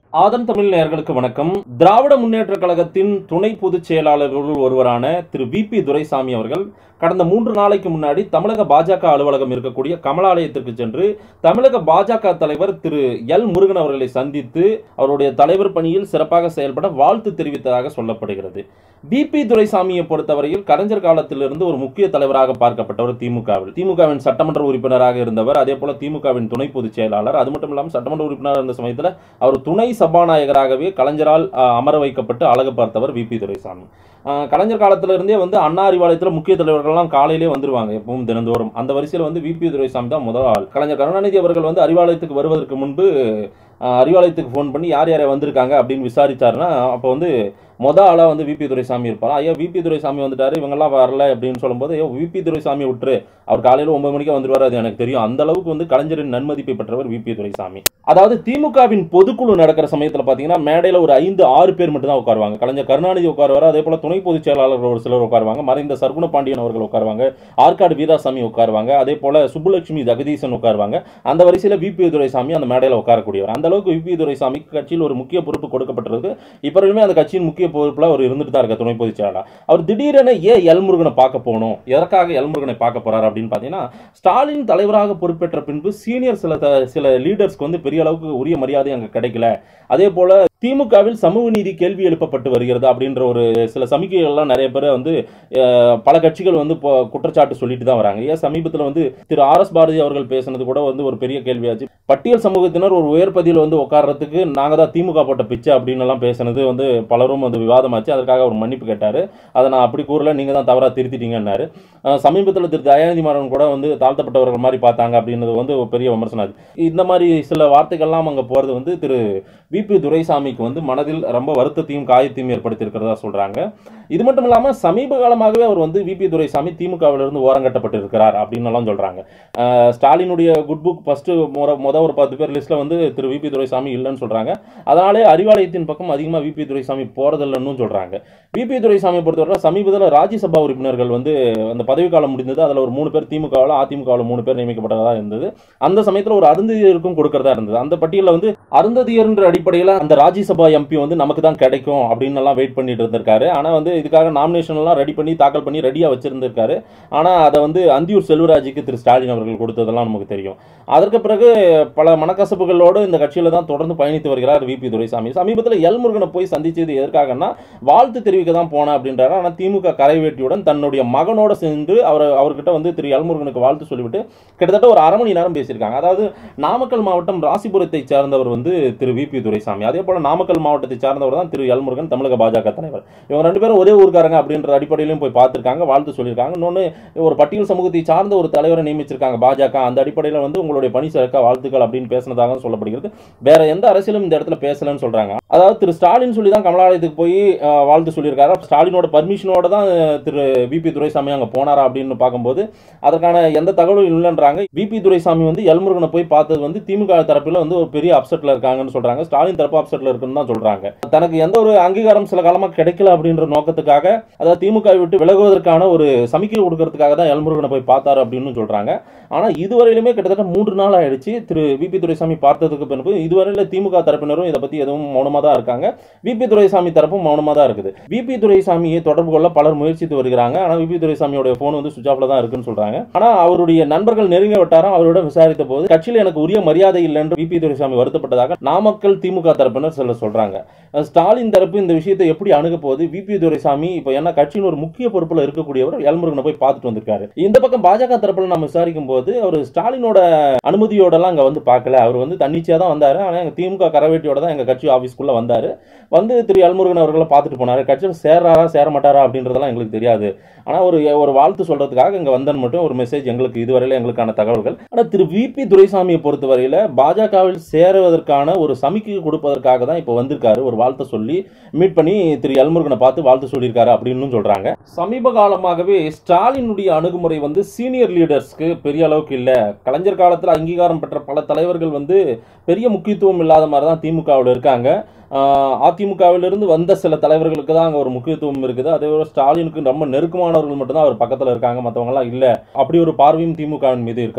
ஆதம் தமிழ் நேயர்களுக்கு வணக்கம் திராவிட முன்னேற்ற கழகத்தின் துணை பொதுச் செயலாளர்களுள் ஒருவரான திரு வி பி துரைசாமி அவர்கள் கடந்த மூன்று நாளைக்கு முன்னாடி தமிழக பாஜக அலுவலகம் இருக்கக்கூடிய கமலாலயத்திற்கு சென்று தமிழக பாஜக தலைவர் திரு எல் முருகன் அவர்களை சந்தித்து அவருடைய தலைவர் பணியில் சிறப்பாக செயல்பட வாழ்த்து தெரிவித்ததாக சொல்லப்படுகிறது வி பி துரைசாமியை பொறுத்தவரையில் கலைஞர் காலத்திலிருந்து ஒரு முக்கிய தலைவராக பார்க்கப்பட்டவர் திமுகவில் திமுகவின் சட்டமன்ற உறுப்பினராக இருந்தவர் அதே போல திமுகவின் துணை பொதுச் செயலாளர் அது மட்டும் இல்லாமல் சட்டமன்ற உறுப்பினர் இருந்த சமயத்தில் அவர் துணை சபாநாயகராகவே கலைஞரால் அஹ், அமர வைக்கப்பட்டு அழகு பார்த்தவர் வி பி துரைசாமி அஹ், கலைஞர் காலத்துல இருந்தே வந்து அண்ணா அறிவாலயத்தில் முக்கிய தலைவர்கள்லாம் காலையிலே வந்துருவாங்க எப்பவும் தினந்தோறும் அந்த வரிசையில் வந்து வி பி துரைசாமி தான் முதல் ஆள் கலைஞர் கருணாநிதி அவர்கள் வந்து அறிவாலயத்துக்கு வருவதற்கு முன்பு அஹ், அறிவாலயத்துக்கு ஃபோன் பண்ணி யார் யாரை வந்திருக்காங்க அப்படின்னு விசாரிச்சாருன்னா அப்போ வந்து மொத ஆளாக வந்து விபி துரைசாமி இருப்பார் ஐயா விபி துரைசாமி வந்துட்டாரு இவங்கெல்லாம் வரல அப்படின்னு சொல்லும்போது ஐயோ விபி துரைசாமி விட்டுரு அவர் காலையில் ஒன்பது மணிக்கு வந்துருவார் அது எனக்கு தெரியும் அந்த அளவுக்கு வந்து கலைஞரின் நன்மதிப்பை பெற்றவர் விபி துரைசாமி அதாவது திமுகவின் பொதுக்குழு நடக்கிற சமயத்தில் பார்த்தீங்கன்னா மேடையில் ஒரு ஐந்து ஆறு பேர் மட்டும் தான் உட்காருவாங்க கலைஞர் கருணாநிதி உட்காருவார் அதே போல துணை பொதுச் செயலாளர்கள் ஒரு சிலர் உட்காருவாங்க மறைந்த சர்க்குண பாண்டியன் அவர்கள் உட்காருவாங்க ஆற்காடு வீராசாமி உட்காருவாங்க அதே போல சுப்புலட்சுமி ஜெகதீசன் உட்காருவாங்க அந்த வரிசையில் விபி துரைசாமி அந்த மேடையில் உட்காரக்கூடியவர் அந்த அளவுக்கு விபி துரைசாமிக்கு கட்சியில் ஒரு முக்கிய பொறுப்பு கொடுக்கப்பட்டிருக்கு இப்போ வரையுமே அந்த கட்சியின் முக்கிய பொறுப்பில் அவர் இருந்துட்டு தான் இருக்க துணை பொதுச் செயலாளர் அவர் திடீரென ஏன் எல்முருகனை பார்க்க போகணும் எதற்காக எல்முருகனை பார்க்க போறாரு அப்படின்னு பார்த்தீங்கன்னா ஸ்டாலின் தலைவராக பொறுப்பேற்ற பின்பு சீனியர் சில த- சில லீடர்ஸ்க்கு வந்து பெரிய அளவுக்கு உரிய மரியாதை அங்கே கிடைக்கல அதே போல திமுகவில் சமூக நீதி கேள்வி எழுப்பப்பட்டு வருகிறது அப்படின்ற ஒரு சில சமிக்கைகள்லாம் நிறைய பேர் வந்து அஹ், பல கட்சிகள் வந்து இப்போ குற்றச்சாட்டு சொல்லிட்டு தான் வராங்க ஏன் சமீபத்தில் வந்து திரு ஆர் எஸ் பாரதி அவர்கள் பேசினது கூட வந்து ஒரு பெரிய கேள்வியாச்சு பட்டியல் சமூகத்தினர் ஒரு உயர் பதவியில் வந்து உட்கார்றதுக்கு நாங்கள் தான் திமுக போட்ட பிச்சை அப்படின்னு எல்லாம் பேசினது வந்து பலரும் வந்து விவாதமாச்சு அதற்காக அவர் மன்னிப்பு கேட்டார் அதை நான் அப்படி கூறல நீங்கள் தான் தவறாக திருத்திட்டீங்கன்னாரு அஹ், சமீபத்தில் திரு தயாநிதி மாறன் கூட வந்து தாழ்த்தப்பட்டவர்கள் மாதிரி பார்த்தாங்க அப்படின்றது வந்து ஒரு பெரிய விமர்சனம் ஆச்சு இந்த மாதிரி சில வார்த்தைகள்லாம் அங்கே போகிறது வந்து திரு விபி துரைசாமிக்கு வந்து மனதில் ரொம்ப வருத்தத்தையும் காயத்தையும் ஏற்படுத்தியிருக்கிறதா சொல்றாங்க இது மட்டும் இல்லாமல் சமீப காலமாகவே அவர் வந்து விபி துரைசாமி திமுகவிலிருந்து ஓரங்கட்டப்பட்டு இருக்கிறார் அப்படின்னு எல்லாம் சொல்றாங்க அஹ் ஸ்டாலினுடைய குட் புக் ஃபர்ஸ்ட் முத முத ஒரு பத்து பேர் லிஸ்ட்ல வந்து திரு விபி துரைசாமி இல்லைன்னு சொல்றாங்க அதனாலே அறிவாலயத்தின் பக்கம் அதிகமாக விபி துரைசாமி போறதில்லைன்னு சொல்றாங்க விபி துரைசாமி பொறுத்தவரை சமீபத்தில் ராஜ்யசபா உறுப்பினர்கள் வந்து அந்த பதவி காலம் முடிந்தது அதில் ஒரு மூணு பேர் திமுகவில் அதிமுகவில் மூணு பேர் நியமிக்கப்பட்டதா இருந்தது அந்த சமயத்தில் ஒரு அருந்ததியருக்கும் கொடுக்கறதா இருந்தது அந்த பட்டியலில் வந்து அருந்ததியர்ன்ற அடிப்படையில் அந்த ராஜ்யசபா எம்பி வந்து நமக்கு தான் கிடைக்கும் அப்படின்னு எல்லாம் வெயிட் பண்ணிட்டு இருந்திருக்காரு ஆனால் வந்து இதுக்காக நாமினேஷன் எல்லாம் ரெடி பண்ணி தாக்கல் பண்ணி ரெடியாக வச்சிருந்திருக்காரு ஆனால் அதை வந்து அந்தியூர் செல்வராஜுக்கு திரு ஸ்டாலின் அவர்கள் கொடுத்ததெல்லாம் நமக்கு தெரியும் அதற்கு பிறகு பல மனக்கசப்புகளோடு இந்த கட்சியில் தான் தொடர்ந்து பயணித்து வருகிறார் விபி துரைசாமி சமீபத்தில் எல் முருகனை போய் சந்திச்சது எதற்காகன்னா வாழ்த்து தெரிவிக்க தான் போனேன் அப்படின்றாரு ஆனால் திமுக கரைவேட்டியுடன் தன்னுடைய மகனோட சென்று அவர் அவர்கிட்ட வந்து திரு எல் முருகனுக்கு வாழ்த்து சொல்லிவிட்டு கிட்டத்தட்ட ஒரு அரை மணி நேரம் பேசியிருக்காங்க அதாவது நாமக்கல் மாவட்டம் ராசிபுரத்தை சேர்ந்தவர் வந்து திரு விபி துரைசாமி அதே போல நாமக்கல் மாவட்டத்தை சார்ந்தவர் தான் திரு எல் முருகன் தமிழக பாஜக தலைவர் இவங்க ரெண்டு பேரும் ஒரே ஊருக்காரங்க அப்படின்ற அடிப்படையிலும் போய் பார்த்துருக்காங்க வாழ்த்து சொல்லியிருக்காங்க இன்னொன்று ஒரு பட்டியல் சமூகத்தை சார்ந்த ஒரு தலைவரை நியமிச்சிருக்காங்க பாஜக அந்த அடிப்படையில் வந்து உங்களுடைய பணி சிறக்க வாழ்த்துக்கள் அப்படின்னு பேசினதாக சொல்லப்படுகிறது வேற எந்த அரசியலும் இந்த இடத்துல பேசலன்னு சொல்றாங்க அதாவது திரு ஸ்டாலின் சொல்லி தான் கமலாலயத்துக்கு போய் அஹ், வாழ்த்து சொல்லியிருக்காரு ஸ்டாலினோட பர்மிஷனோட தான் அஹ், திரு விபி துரைசாமி அங்கே போனாரா அப்படின்னு பார்க்கும்போது அதற்கான எந்த தகவலும் இல்லைன்றாங்க விபி துரைசாமி வந்து எல்முருகனை போய் பார்த்தது வந்து திமுக தரப்பில் வந்து ஒரு பெரிய அப்செட்ல இருக்காங்கன்னு சொல்றாங்க ஸ்டாலின் தரப்பு அப்செட்ல இருக்குன்னு தான் சொல்றாங்க தனக்கு எந்த ஒரு அங்கீகாரம் சில காலமா கிடைக்கல அப்படின்ற நோக்கத்துக்காக அதாவது திமுக விட்டு விலகுவதற்கான ஒரு சமிக்கை கொடுக்கறதுக்காக தான் எல்முருகனை போய் பார்த்தாரு அப்படின்னு சொல்றாங்க ஆனா இதுவரையிலுமே கிட்டத்தட்ட மூன்று நாள் ஆயிடுச்சு திரு விபி துரைசாமி பார்த்ததுக்கு பின்பு இதுவரையில திமுக தரப்பினரும் இதை பத்தி எதுவும் மௌனமா தான் இருக்காங்க விபி துரைசாமி தரப்பும் மௌனமா தான் இருக்குது விபி துரைசாமியை தொடர்பு கொள்ள பலர் முயற்சித்து வருகிறாங்க ஆனா விபி துரைசாமியோட போன் வந்து சுவிச் ஆஃப்ல தான் இருக்குன்னு சொல்றாங்க ஆனா அவருடைய நண்பர்கள் நெருங்க விட்டாரம் அவரிடம் விசாரித்த போது கட்சியில் எனக்கு உரிய மரியாதை இல்லை என்று விபி துரைசாமி வருத்தப்பட்டதாக நாமக்கல் திமுக தரப்பினர் சிலர் சொல்றாங்க ஸ்டாலின் தரப்பு இந்த விஷயத்தை எப்படி அணுக போகுது விபி துரைசாமி இப்போ என்ன கட்சியின் ஒரு முக்கிய பொறுப்புல இருக்கக்கூடியவர் எல்முருகனை போய் பார்த்துட்டு வந்திருக்காரு இந்த பக்கம் பாஜக தரப்புல நம்ம விசாரிக்கும் போது அவர் ஸ்டாலினோட அனுமதியோட எல்லாம் அங்க வந்து பார்க்கல அவர் வந்து தன்னிச்சையா தான் வந்தாரு ஆனா எங்க திமுக கரவேட்டியோட தான் எங்க கட்சி ஆபீஸ்க்குள்ள வந்தாரு வந்து திரு எல்முருகன் அவர்களை பார்த்துட்டு போனாரு கட்சியில் சேராரா சேர மாட்டாரா அப்படின்றதெல்லாம் எங்களுக்கு தெரியாது ஆனா ஒரு ஒரு வாழ்த்து சொல்றதுக்காக இங்க வந்தன் மட்டும் ஒரு மெசேஜ் எங்களுக்கு இதுவரையில எங்களுக்கான தகவல்கள் ஆனா திரு விபி துரைசாமியை பொறுத்தவரையில பாஜகவில் சேருவதற்கான ஒரு சமிக்கை கொடுப்பதற்காக தான் இப்போ வந்திருக்காரு ஒரு வாழ்த்தை சொல்லி மீட் பண்ணி திரு எல்முருகனை பார்த்து வாழ்த்து சொல்லியிருக்காரு அப்படின்னு சொல்றாங்க சமீப காலமாகவே ஸ்டாலினுடைய அணுகுமுறை வந்து சீனியர் லீடர்ஸ்க்கு பெரிய அளவுக்கு இல்ல கலைஞர் காலத்தில் அங்கீகாரம் பெற்ற பல தலைவர்கள் வந்து பெரிய முக்கியத்துவம் இல்லாத மாதிரி தான் திமுகவில் இருக்காங்க ஆஹ் அதிமுகவிலிருந்து வந்த சில தலைவர்களுக்கு தான் அங்கே ஒரு முக்கியத்துவம் இருக்குது அதே போல ஸ்டாலினுக்கு ரொம்ப நெருக்கமானவர்கள் மட்டும்தான் அவர் பக்கத்தில் இருக்காங்க மற்றவங்கலாம் இல்லை அப்படி ஒரு பார்வையும் திமுகவின் மீது இருக்கப்படுகிறது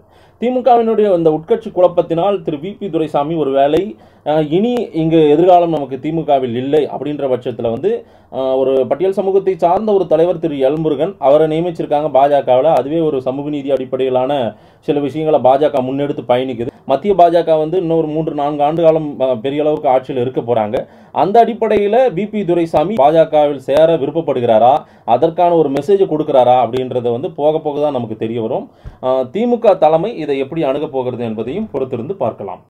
திமுகவினுடைய இந்த உட்கட்சி குழப்பத்தினால் திரு வி பி துரைசாமி ஒருவேளை அஹ், இனி இங்கு எதிர்காலம் நமக்கு திமுகவில் இல்லை அப்படின்ற பட்சத்தில் வந்து அஹ், ஒரு பட்டியல் சமூகத்தை சார்ந்த ஒரு தலைவர் திரு எல்முருகன் அவரை நியமிச்சிருக்காங்க பாஜகவில் அதுவே ஒரு சமூக நீதி அடிப்படையிலான சில விஷயங்களை பாஜக முன்னெடுத்து பயணிக்குது மத்திய பாஜக வந்து இன்னொரு மூன்று நான்கு ஆண்டு காலம் அஹ், பெரிய அளவுக்கு ஆட்சியில் இருக்க போறாங்க அந்த அடிப்படையில் பிபி துரைசாமி பாஜகவில் சேர விருப்பப்படுகிறாரா அதற்கான ஒரு மெசேஜ் கொடுக்குறாரா அப்படின்றத வந்து போக போக தான் நமக்கு தெரிய வரும் அஹ், திமுக தலைமை இதை எப்படி அணுகப் போகிறது என்பதையும் பொறுத்திருந்து பார்க்கலாம்